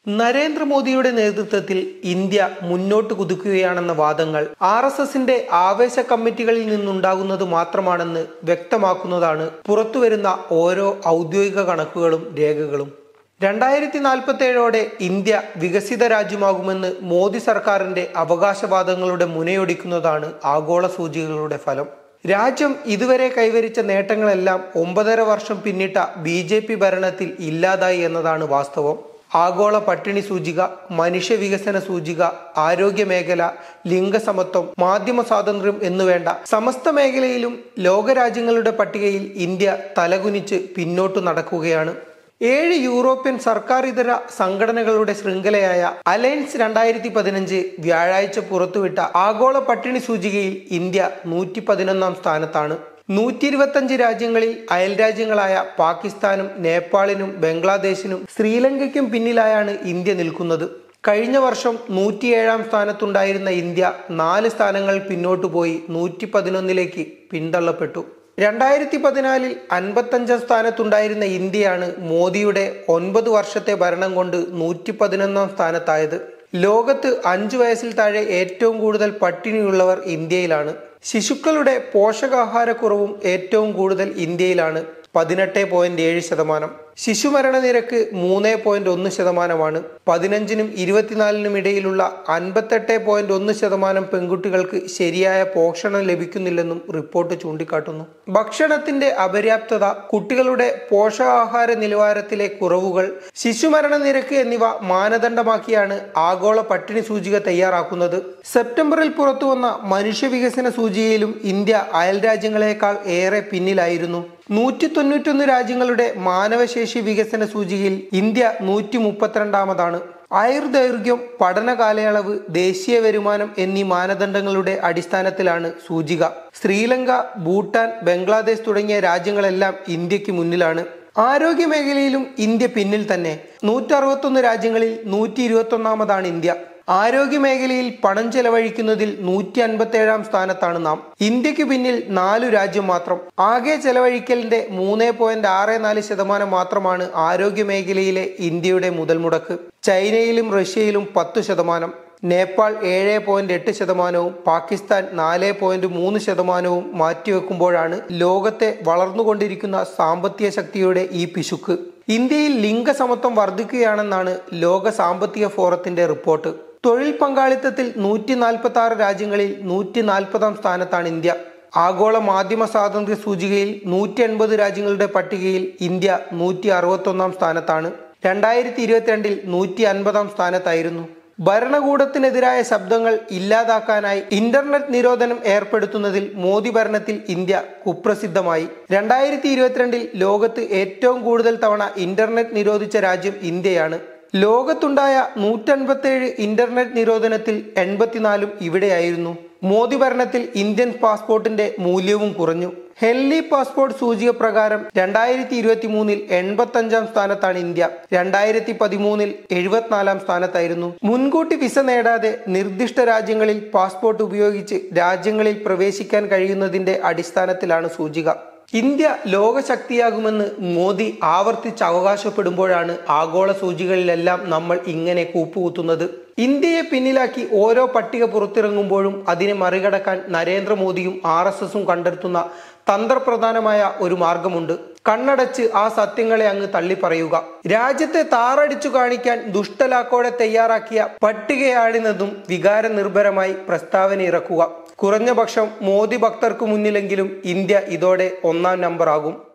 നരേന്ദ്രമോദിയുടെ നേതൃത്വത്തിൽ ഇന്ത്യ മുന്നോട്ട് കുതിക്കുകയാണെന്ന വാദങ്ങൾ ആർ എസ് എസിന്റെ ആവേശ കമ്മിറ്റികളിൽ നിന്നുണ്ടാകുന്നത് മാത്രമാണെന്ന് വ്യക്തമാക്കുന്നതാണ് പുറത്തുവരുന്ന ഓരോ ഔദ്യോഗിക കണക്കുകളും രേഖകളും രണ്ടായിരത്തി നാൽപ്പത്തേഴോടെ ഇന്ത്യ വികസിത രാജ്യമാകുമെന്ന് മോദി സർക്കാരിന്റെ അവകാശവാദങ്ങളുടെ മുനയൊടിക്കുന്നതാണ് ആഗോള സൂചികകളുടെ ഫലം രാജ്യം ഇതുവരെ കൈവരിച്ച നേട്ടങ്ങളെല്ലാം ഒമ്പതര വർഷം പിന്നിട്ട ബി ജെ പി ഭരണത്തിൽ ഇല്ലാതായി എന്നതാണ് വാസ്തവം ആഗോള പട്ടിണി സൂചിക മനുഷ്യ വികസന സൂചിക ആരോഗ്യ മേഖല ലിംഗസമത്വം മാധ്യമ സ്വാതന്ത്ര്യം എന്നുവേണ്ട സമസ്ത മേഖലയിലും ലോകരാജ്യങ്ങളുടെ പട്ടികയിൽ ഇന്ത്യ തലകുനിച്ച് പിന്നോട്ടു നടക്കുകയാണ് ഏഴ് യൂറോപ്യൻ സർക്കാർ ഇതര സംഘടനകളുടെ ശൃംഖലയായ അലയൻസ് രണ്ടായിരത്തി പതിനഞ്ച് വ്യാഴാഴ്ച പുറത്തുവിട്ട ആഗോള പട്ടിണി സൂചികയിൽ ഇന്ത്യ നൂറ്റി പതിനൊന്നാം സ്ഥാനത്താണ് നൂറ്റി ഇരുപത്തഞ്ച് രാജ്യങ്ങളിൽ അയൽ രാജ്യങ്ങളായ പാകിസ്ഥാനും നേപ്പാളിനും ബംഗ്ലാദേശിനും ശ്രീലങ്കയ്ക്കും പിന്നിലായാണ് ഇന്ത്യ നിൽക്കുന്നത് കഴിഞ്ഞ വർഷം നൂറ്റിയേഴാം സ്ഥാനത്തുണ്ടായിരുന്ന ഇന്ത്യ നാല് സ്ഥാനങ്ങൾ പിന്നോട്ടു പോയി നൂറ്റി പതിനൊന്നിലേക്ക് പിന്തള്ളപ്പെട്ടു രണ്ടായിരത്തി പതിനാലിൽ അൻപത്തഞ്ചാം സ്ഥാനത്തുണ്ടായിരുന്ന ഇന്ത്യയാണ് മോദിയുടെ ഒൻപത് വർഷത്തെ ഭരണം കൊണ്ട് നൂറ്റി പതിനൊന്നാം സ്ഥാനത്തായത് ലോകത്ത് അഞ്ചു വയസ്സിൽ താഴെ ഏറ്റവും കൂടുതൽ പട്ടിണിയുള്ളവർ ഇന്ത്യയിലാണ് ശിശുക്കളുടെ പോഷകാഹാരക്കുറവും ഏറ്റവും കൂടുതൽ ഇന്ത്യയിലാണ് പതിനെട്ട് പോയിന്റ് ഏഴ് ശതമാനം ശിശുമരണ നിരക്ക് മൂന്ന് പോയിന്റ് ഒന്ന് ശതമാനമാണ് പതിനഞ്ചിനും ഇരുപത്തിനാലിനും ഇടയിലുള്ള അൻപത്തെട്ട് പോയിന്റ് ഒന്ന് ശതമാനം പെൺകുട്ടികൾക്ക് ശരിയായ പോഷണം ലഭിക്കുന്നില്ലെന്നും റിപ്പോർട്ട് ചൂണ്ടിക്കാട്ടുന്നു ഭക്ഷണത്തിന്റെ അപര്യാപ്തത കുട്ടികളുടെ പോഷകാഹാര നിലവാരത്തിലെ കുറവുകൾ ശിശുമരണ നിരക്ക് എന്നിവ മാനദണ്ഡമാക്കിയാണ് ആഗോള പട്ടിണി സൂചിക തയ്യാറാക്കുന്നത് സെപ്റ്റംബറിൽ പുറത്തുവന്ന മനുഷ്യ വികസന സൂചികയിലും ഇന്ത്യ അയൽ രാജ്യങ്ങളെക്കാൾ ഏറെ പിന്നിലായിരുന്നു നൂറ്റി തൊണ്ണൂറ്റൊന്ന് രാജ്യങ്ങളുടെ മാനവശേഷി വികസന സൂചികയിൽ ഇന്ത്യ നൂറ്റി മുപ്പത്തിരണ്ടാമതാണ് ആയുർദൈർഘ്യം പഠന കാലയളവ് ദേശീയ വരുമാനം എന്നീ മാനദണ്ഡങ്ങളുടെ അടിസ്ഥാനത്തിലാണ് സൂചിക ശ്രീലങ്ക ഭൂട്ടാൻ ബംഗ്ലാദേശ് തുടങ്ങിയ രാജ്യങ്ങളെല്ലാം ഇന്ത്യക്ക് മുന്നിലാണ് ആരോഗ്യ മേഖലയിലും ഇന്ത്യ പിന്നിൽ തന്നെ നൂറ്ററുപത്തൊന്ന് രാജ്യങ്ങളിൽ നൂറ്റി ഇരുപത്തൊന്നാമതാണ് ഇന്ത്യ ആരോഗ്യ മേഖലയിൽ പണം ചെലവഴിക്കുന്നതിൽ നൂറ്റി അൻപത്തേഴാം സ്ഥാനത്താണ് നാം ഇന്ത്യക്ക് പിന്നിൽ നാലു രാജ്യം മാത്രം ആകെ ചെലവഴിക്കലിന്റെ മൂന്ന് പോയിന്റ് ആറ് നാല് ശതമാനം മാത്രമാണ് ആരോഗ്യ മേഖലയിലെ ഇന്ത്യയുടെ മുതൽ മുടക്ക് ചൈനയിലും റഷ്യയിലും പത്തു ശതമാനം നേപ്പാൾ ഏഴ് പോയിന്റ് എട്ട് ശതമാനവും പാകിസ്ഥാൻ നാല് പോയിന്റ് മൂന്ന് ശതമാനവും മാറ്റിവെക്കുമ്പോഴാണ് ലോകത്തെ വളർന്നുകൊണ്ടിരിക്കുന്ന സാമ്പത്തിക ശക്തിയുടെ ഈ പിശുക്ക് ഇന്ത്യയിൽ ലിംഗസമത്വം വർദ്ധിക്കുകയാണെന്നാണ് ലോക സാമ്പത്തിക ഫോറത്തിന്റെ റിപ്പോർട്ട് തൊഴിൽ പങ്കാളിത്തത്തിൽ നൂറ്റി നാൽപ്പത്തി ആറ് രാജ്യങ്ങളിൽ നൂറ്റി നാൽപ്പതാം സ്ഥാനത്താണ് ഇന്ത്യ ആഗോള മാധ്യമ സ്വാതന്ത്ര്യ സൂചികയിൽ നൂറ്റി എൺപത് രാജ്യങ്ങളുടെ പട്ടികയിൽ ഇന്ത്യ നൂറ്റി അറുപത്തൊന്നാം സ്ഥാനത്താണ് രണ്ടായിരത്തി ഇരുപത്തിരണ്ടിൽ നൂറ്റി അൻപതാം സ്ഥാനത്തായിരുന്നു ഭരണകൂടത്തിനെതിരായ ശബ്ദങ്ങൾ ഇല്ലാതാക്കാനായി ഇന്റർനെറ്റ് നിരോധനം ഏർപ്പെടുത്തുന്നതിൽ മോദി ഭരണത്തിൽ ഇന്ത്യ കുപ്രസിദ്ധമായി രണ്ടായിരത്തി ഇരുപത്തിരണ്ടിൽ ലോകത്ത് ഏറ്റവും കൂടുതൽ തവണ ഇന്റർനെറ്റ് നിരോധിച്ച രാജ്യം ഇന്ത്യയാണ് ലോകത്തുണ്ടായ നൂറ്റൻപത്തേഴ് ഇന്റർനെറ്റ് നിരോധനത്തിൽ എൺപത്തിനാലും ഇവിടെയായിരുന്നു മോദി ഭരണത്തിൽ ഇന്ത്യൻ പാസ്പോർട്ടിന്റെ മൂല്യവും കുറഞ്ഞു ഹെല്ലി പാസ്പോർട്ട് സൂചിക പ്രകാരം രണ്ടായിരത്തി ഇരുപത്തി മൂന്നിൽ എൺപത്തി അഞ്ചാം സ്ഥാനത്താണ് ഇന്ത്യ രണ്ടായിരത്തി പതിമൂന്നിൽ എഴുപത്തിനാലാം സ്ഥാനത്തായിരുന്നു മുൻകൂട്ടി വിസ നേടാതെ നിർദ്ദിഷ്ട രാജ്യങ്ങളിൽ പാസ്പോർട്ട് ഉപയോഗിച്ച് രാജ്യങ്ങളിൽ പ്രവേശിക്കാൻ കഴിയുന്നതിന്റെ അടിസ്ഥാനത്തിലാണ് സൂചിക ഇന്ത്യ ലോകശക്തിയാകുമെന്ന് മോദി ആവർത്തിച്ച് അവകാശപ്പെടുമ്പോഴാണ് ആഗോള സൂചികളിലെല്ലാം നമ്മൾ ഇങ്ങനെ കൂപ്പുകുത്തുന്നത് ഇന്ത്യയെ പിന്നിലാക്കി ഓരോ പട്ടിക പുറത്തിറങ്ങുമ്പോഴും അതിനെ മറികടക്കാൻ നരേന്ദ്രമോദിയും ആർ എസ് എസും കണ്ടെത്തുന്ന തന്ത്രപ്രധാനമായ ഒരു മാർഗമുണ്ട് കണ്ണടച്ച് ആ സത്യങ്ങളെ അങ്ങ് തള്ളി പറയുക രാജ്യത്തെ താറടിച്ചു കാണിക്കാൻ ദുഷ്ടലാക്കോടെ തയ്യാറാക്കിയ പട്ടികയാണിതെന്നും വികാര നിർഭരമായി പ്രസ്താവന ഇറക്കുക കുറഞ്ഞ പക്ഷം മോദി ഭക്തർക്ക് മുന്നിലെങ്കിലും ഇന്ത്യ ഇതോടെ ഒന്നാം നമ്പർ ആകും